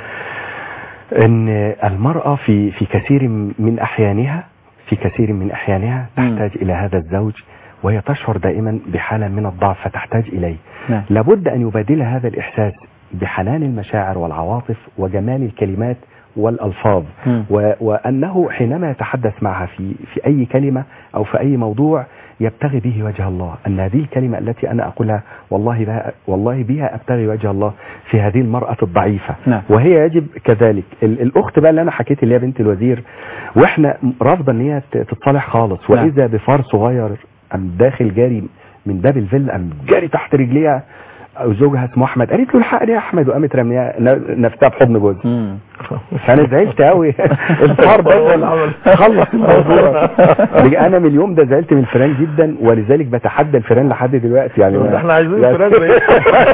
ان المرأة في في كثير من احيانها في كثير من احيانها
مم.
تحتاج الى هذا الزوج وهي تشعر دائما بحالة من الضعف فتحتاج اليه
نعم
لابد ان يبادل هذا الاحساس بحنان المشاعر والعواطف وجمال الكلمات والالفاظ
مم.
و... وانه حينما يتحدث معها في في اي كلمه او في اي موضوع يبتغي به وجه الله ان هذه الكلمه التي انا اقولها والله بها والله بها ابتغي وجه الله في هذه المراه الضعيفه
نعم.
وهي يجب كذلك ال... الاخت بقى اللي انا حكيت اللي هي بنت الوزير واحنا رافضه ان هي ت- تتصالح خالص
نعم.
واذا بفار صغير ام داخل جاري من باب الفيلا ام جاري تحت رجليها أو زوجها اسمه احمد قالت له الحقني يا احمد وقامت رميها ن- نفسها بحضن جوزها
مم.
فانا زعلت قوي الفار بس
هو اللي عمل.
خلص الموضوع بج- انا من اليوم ده زعلت من الفيران جدا ولذلك بتحدى الفيران لحد دلوقتي يعني ما-
احنا عايزين
يعني-
فراخ زي-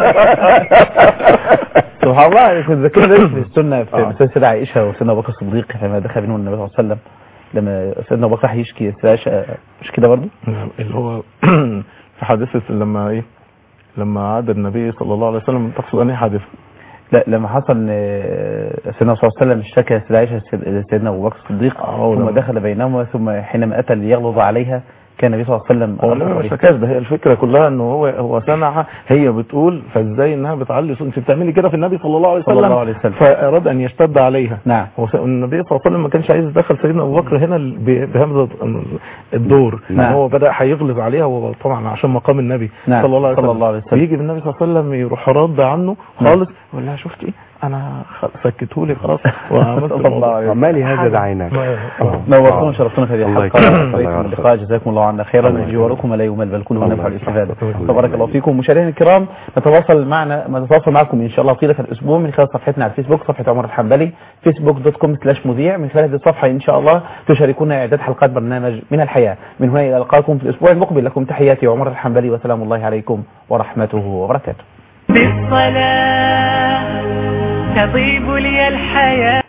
سبحان الله كنت ذكرت في السنه في
آه.
مسألة سيدة عائشه وسيدنا ابو بكر الصديق لما دخل بينهم النبي صلى الله عليه وسلم لما سيدنا ابو بكر هيشكي السيدة عائشه مش كده برضه؟
نعم، اللي هو في حادثة لما ايه لما عاد النبي صلى الله عليه وسلم تقصد انهي حادثة
لا لما حصل آه، سيدنا صلى الله عليه وسلم اشتكى السيدة عائشه لسيد- سيدنا ابو بكر الصديق
آه،
ثم
لما-
دخل بينهما ثم حينما اتى ليغلظ عليها كان النبي صلى الله عليه وسلم
هو النبي مش فكاس ده هي الفكره كلها انه هو هو سمعها هي بتقول فازاي انها بتعلي صوت انت بتعملي كده في النبي صلى الله عليه وسلم
صلى الله عليه وسلم.
فاراد ان يشتد عليها
نعم
هو س- النبي صلى الله عليه وسلم ما كانش عايز يدخل سيدنا ابو بكر هنا ال- ب- بهذا الدور
نعم.
يعني هو بدا هيغلظ عليها وهو طبعا عشان مقام النبي
نعم.
صلى الله عليه
صلى
وسلم
الله عليه وسلم.
ويجي النبي صلى الله عليه وسلم يروح رد عنه خالص يقول لها شفتي انا سكتهولي خلاص وعملت
صلى الله عليه وسلم.
ما لي هذا دعيناك
آه.
نورتونا وشرفتونا في هذه
الله
الحلقه
يكرمك.
وأتمنى
الله
لكم
يبارك
اللقاء جزاكم الله عنا خيرا
الله يكرمك.
جواركم لا يمل بل كله
الله
نفع الاستفاده
يكرمك.
تبارك الله فيكم مشاهدينا الكرام نتواصل معنا نتواصل معكم ان شاء الله طيله الاسبوع من خلال صفحتنا على الفيسبوك صفحه عمر الحنبلي فيسبوك دوت كوم سلاش مذيع من خلال هذه الصفحه ان شاء الله تشاركونا اعداد حلقات برنامج من الحياه من هنا الى القاكم في الاسبوع المقبل لكم تحياتي عمر الحنبلي وسلام الله عليكم ورحمته وبركاته
بالصلاة تطيب لي الحياة